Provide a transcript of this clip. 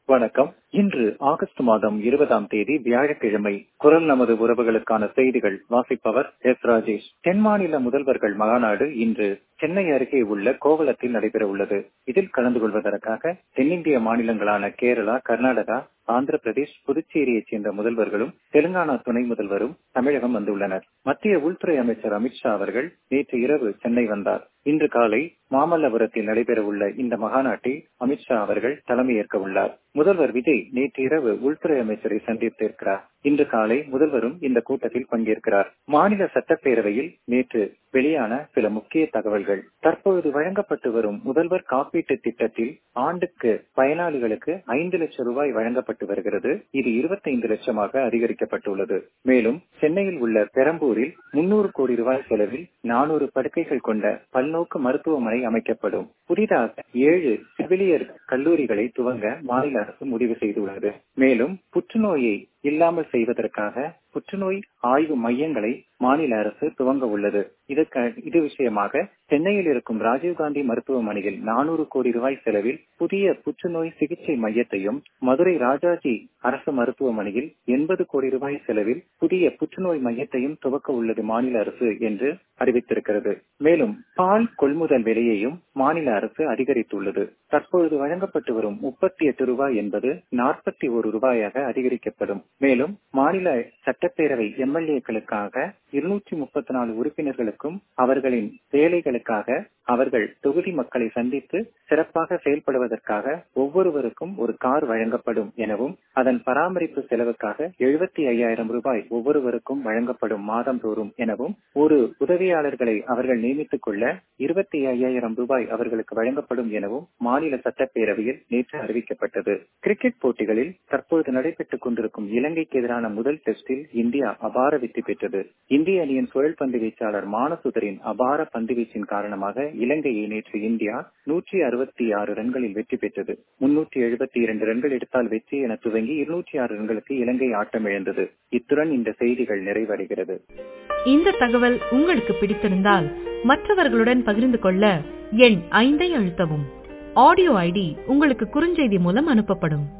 வணக்கம் இன்று ஆகஸ்ட் மாதம் இருபதாம் தேதி வியாழக்கிழமை குரல் நமது உறவுகளுக்கான செய்திகள் வாசிப்பவர் எஸ் ராஜேஷ் தென் மாநில முதல்வர்கள் மாநாடு இன்று சென்னை அருகே உள்ள கோவளத்தில் நடைபெற உள்ளது இதில் கலந்து கொள்வதற்காக தென்னிந்திய மாநிலங்களான கேரளா கர்நாடகா ஆந்திர பிரதேஷ் புதுச்சேரியைச் சேர்ந்த முதல்வர்களும் தெலுங்கானா துணை முதல்வரும் தமிழகம் வந்துள்ளனர் மத்திய உள்துறை அமைச்சர் அமித்ஷா அவர்கள் நேற்று இரவு சென்னை வந்தார் இன்று காலை மாமல்லபுரத்தில் நடைபெற உள்ள இந்த மகாநாட்டை அமித்ஷா அவர்கள் தலைமையேற்க உள்ளார் முதல்வர் விஜய் நேற்று இரவு உள்துறை அமைச்சரை சந்தித்திருக்கிறார் இன்று காலை முதல்வரும் இந்த கூட்டத்தில் பங்கேற்கிறார் மாநில சட்டப்பேரவையில் நேற்று வெளியான சில முக்கிய தகவல்கள் தற்பொழுது வழங்கப்பட்டு வரும் முதல்வர் காப்பீட்டு திட்டத்தில் ஆண்டுக்கு பயனாளிகளுக்கு ஐந்து லட்சம் ரூபாய் வழங்கப்பட்டு வருகிறது இது இருபத்தைந்து லட்சமாக அதிகரிக்கப்பட்டுள்ளது மேலும் சென்னையில் உள்ள பெரம்பூரில் முன்னூறு கோடி ரூபாய் செலவில் நானூறு படுக்கைகள் கொண்ட பல்நோக்கு மருத்துவமனை அமைக்கப்படும் புதிதாக ஏழு செவிலியர் கல்லூரிகளை துவங்க மாநில அரசு முடிவு செய்துள்ளது மேலும் புற்றுநோயை இல்லாமல் செய்வதற்காக புற்றுநோய் ஆய்வு மையங்களை மாநில அரசு துவங்க உள்ளது இதற்கு இது விஷயமாக சென்னையில் இருக்கும் ராஜீவ்காந்தி மருத்துவமனையில் நானூறு கோடி ரூபாய் செலவில் புதிய புற்றுநோய் சிகிச்சை மையத்தையும் மதுரை ராஜாஜி அரசு மருத்துவமனையில் எண்பது கோடி ரூபாய் செலவில் புதிய புற்றுநோய் மையத்தையும் துவக்க உள்ளது மாநில அரசு என்று அறிவித்திருக்கிறது மேலும் பால் கொள்முதல் விலையையும் மாநில அரசு அதிகரித்துள்ளது தற்பொழுது வழங்கப்பட்டு வரும் முப்பத்தி எட்டு ரூபாய் என்பது நாற்பத்தி ஒரு ரூபாயாக அதிகரிக்கப்படும் மேலும் மாநில சட்டப்பேரவை எம்எல்ஏக்களுக்காக இருநூற்றி முப்பத்தி நாலு உறுப்பினர்களுக்கும் அவர்களின் வேலைகளுக்காக அவர்கள் தொகுதி மக்களை சந்தித்து சிறப்பாக செயல்படுவதற்காக ஒவ்வொருவருக்கும் ஒரு கார் வழங்கப்படும் எனவும் அதன் பராமரிப்பு செலவுக்காக எழுபத்தி ஐயாயிரம் ரூபாய் ஒவ்வொருவருக்கும் வழங்கப்படும் மாதம் தோறும் எனவும் ஒரு உதவியாளர்களை அவர்கள் நியமித்துக் கொள்ள இருபத்தி ஐயாயிரம் ரூபாய் அவர்களுக்கு வழங்கப்படும் எனவும் மாநில சட்டப்பேரவையில் நேற்று அறிவிக்கப்பட்டது கிரிக்கெட் போட்டிகளில் தற்பொழுது நடைபெற்றுக் கொண்டிருக்கும் இலங்கைக்கு எதிரான முதல் டெஸ்டில் இந்தியா அபார வெற்றி பெற்றது இந்திய அணியின் சுழல் பந்து வீச்சாளர் மானசுதரின் அபார பந்து வீச்சின் காரணமாக இலங்கையை நேற்று இந்தியா நூற்றி அறுபத்தி ஆறு ரன்களில் வெற்றி பெற்றது முன்னூற்றி எழுபத்தி இரண்டு ரன்கள் எடுத்தால் வெற்றி என துவங்கி இருநூற்றி ஆறு ரன்களுக்கு இலங்கை ஆட்டம் இழந்தது இத்துடன் இந்த செய்திகள் நிறைவடைகிறது இந்த தகவல் உங்களுக்கு பிடித்திருந்தால் மற்றவர்களுடன் பகிர்ந்து கொள்ள எண் ஐந்தை அழுத்தவும் ஆடியோ ஐடி உங்களுக்கு குறுஞ்செய்தி மூலம் அனுப்பப்படும்